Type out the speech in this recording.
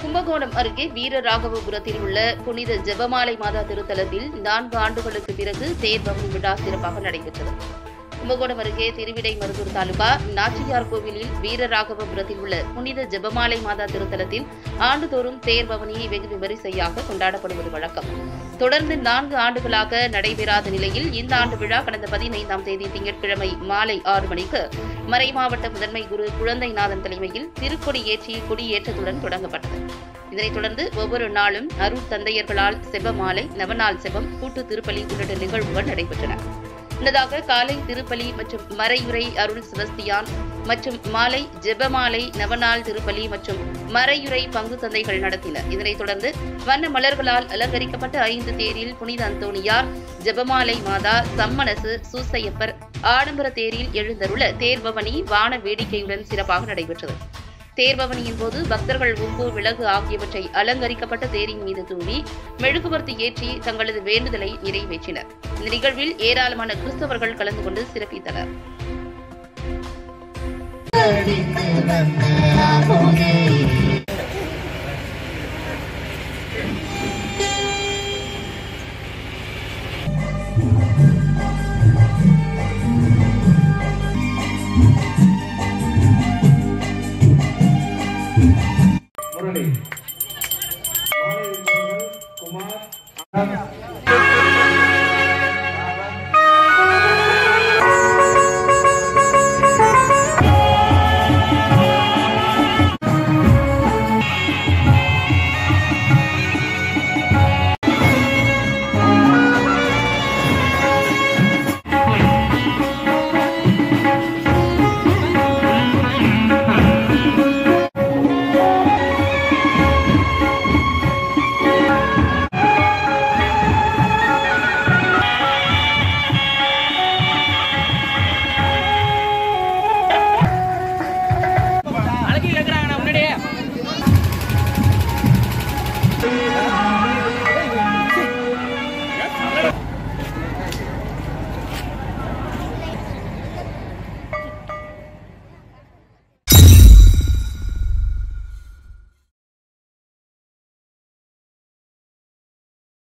கும்பகோணம் அருகே வீரராகவபுரத்தில் உள்ள புனித ஜெபமாலை மாதா திருத்தலத்தில் நான்கு ஆண்டுகளுக்கு பிறகு தேர் பவனி விழா சிறப்பாக நடைபெற்றது கும்பகோணம் அருகே திருவிடை மருதூர் தாலுகா நாச்சியார் கோவிலில் வீரராகவபுரத்தில் உள்ள புனித ஜெபமாலை மாதா திருத்தலத்தில் ஆண்டுதோறும் தேர் பவனி வெகு விமரிசையாக கொண்டாடப்படுவது வழக்கம் தொடர்ந்து நான்கு ஆண்டுகளாக நடைபெறாத நிலையில் இந்த ஆண்டு விழா கடந்த பதினைந்தாம் தேதி திங்கட்கிழமை மாலை ஆறு மணிக்கு மறைமாவட்ட முதன்மை குரு குழந்தைநாதன் தலைமையில் திருக்கொடி ஏற்றி கொடியேற்றத்துடன் தொடங்கப்பட்டது இதனைத் தொடர்ந்து ஒவ்வொரு நாளும் அருள் தந்தையர்களால் செபமாலை நவநாள் செபம் கூட்டு திருப்பலி உள்ளிட்ட நிகழ்வுகள் நடைபெற்றன முன்னதாக காலை திருப்பலி மற்றும் மறையுரை அருள் செபஸ்தியான் மற்றும் மாலை ஜெபமாலை நவநாள் திருப்பலி மற்றும் மறையுரை பங்கு தந்தைகள் நடத்தினர் இதனைத் தொடர்ந்து வண்ண மலர்களால் அலங்கரிக்கப்பட்ட ஐந்து தேரில் புனித அந்தோணியார் ஜெபமாலை மாதா சம்மனசு சூசையப்பர் ஆடம்பர தேரில் எழுந்தருள தேர்பவனி வான வேடிக்கையுடன் சிறப்பாக நடைபெற்றது தேர்பவனியின் போது பக்தர்கள் உப்பு விலகு ஆகியவற்றை அலங்கரிக்கப்பட்ட தேரின் மீது தூவி மெழுகுவர்த்தி ஏற்றி தங்களது வேண்டுதலை நிறைவேற்றினர் இந்த நிகழ்வில் ஏராளமான கிறிஸ்தவர்கள் கலந்து கொண்டு சிறப்பித்தனர் அடிக்கு நன்மையாகுமே